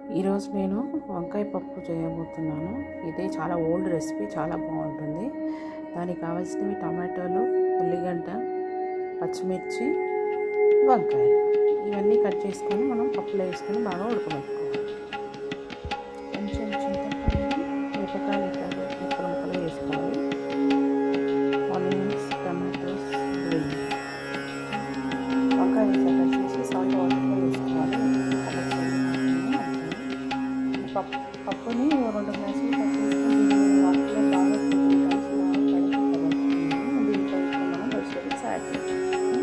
ఈరోజు నేను వంకాయ పప్పు చేయబోతున్నాను ఇది చాలా ఓల్డ్ రెసిపీ చాలా బాగుంటుంది దానికి కావాల్సినవి టమాటోలు ఉల్లిగడ్డ పచ్చిమిర్చి వంకాయలు ఇవన్నీ కట్ చేసుకొని మనం పప్పులో వేసుకొని బాగా ఉడకబెట్టుకోవాలి కొంచెం చింతపండు మిరపకాయలు ఇట్లా ముక్కలు ముక్కలు వేసుకోవాలి ఆనియన్స్ టమాటోస్ గ్రీన్ వంకాయ ఇట్లా కట్ చేసి సాల్ట్ వాటర్లో వేసుకోవాలి పప్పు పప్పుని రెండు గ్లాసులు పప్పు వేసుకొని వాటర్లో బాగా టూ టైమ్స్ బాగా కడుక్కోవాలి దీంట్లో ఇప్పుడు మనం వెజిటేబుల్స్ యాడ్ చేయాలి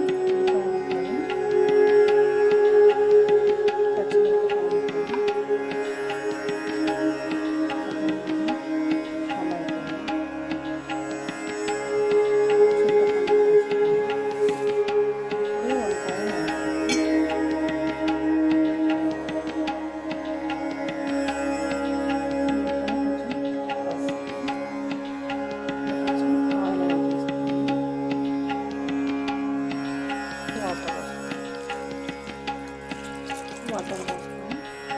వాటర్ పోసుకొని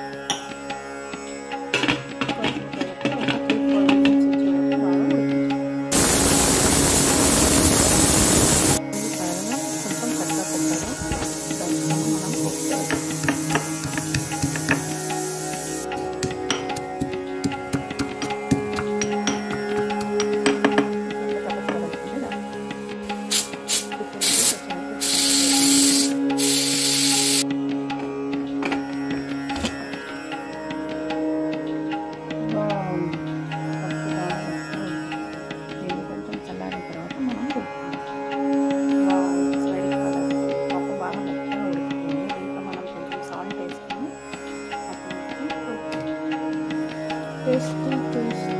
దీన్ని కొంచెం చల్లారిన తర్వాత మనం పప్పు బాగా మెత్తగా ఉడుకుతుంది దీంట్లో మనం కొంచెం సాల్ట్ వేసుకొని టేస్టీ టేస్టీ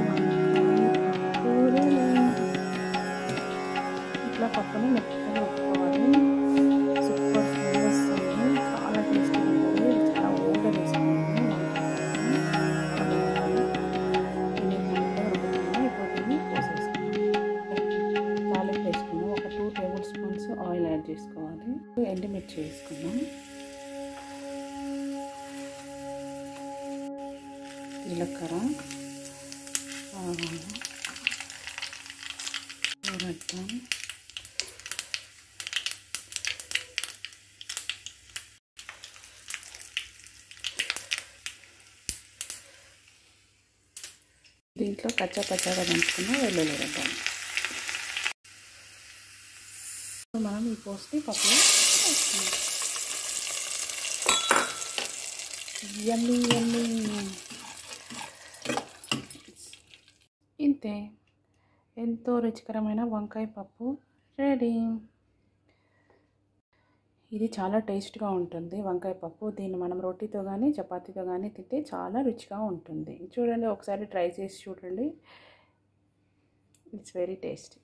ఇట్లా పప్పుని మెత్తగా ఉడుకోవాలి సూపర్ స్మెల్ వస్తుంది చాలా టేస్టీ ఉంటుంది చాలా ఓల్డ్ వేసుకుంటుంది తాలింపు వేసుకున్నాం ఒక two table spoons oil add చేసుకోవాలి ఎండుమిర్చి వేసుకున్నాం జీలకర్ర ఆవాలు ఉరగడ్డ దీంట్లో కచ్చా పచ్చాగా దంచుకున్న వెల్లుల్లి రెడ్డాం మనం ఈ పోస్ట్ని పప్పులో యమ్మీ యమ్మీ ఇంతే ఎంతో రుచికరమైన వంకాయ పప్పు రెడీ ఇది చాలా టేస్ట్గా ఉంటుంది వంకాయ పప్పు దీన్ని మనం రోటీతో కానీ చపాతీతో కానీ తింటే చాలా రుచిగా ఉంటుంది చూడండి ఒకసారి ట్రై చేసి చూడండి it's very tasty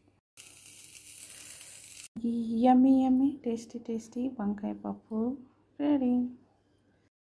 yummy yummy tasty tasty వంకాయ పప్పు రెడీ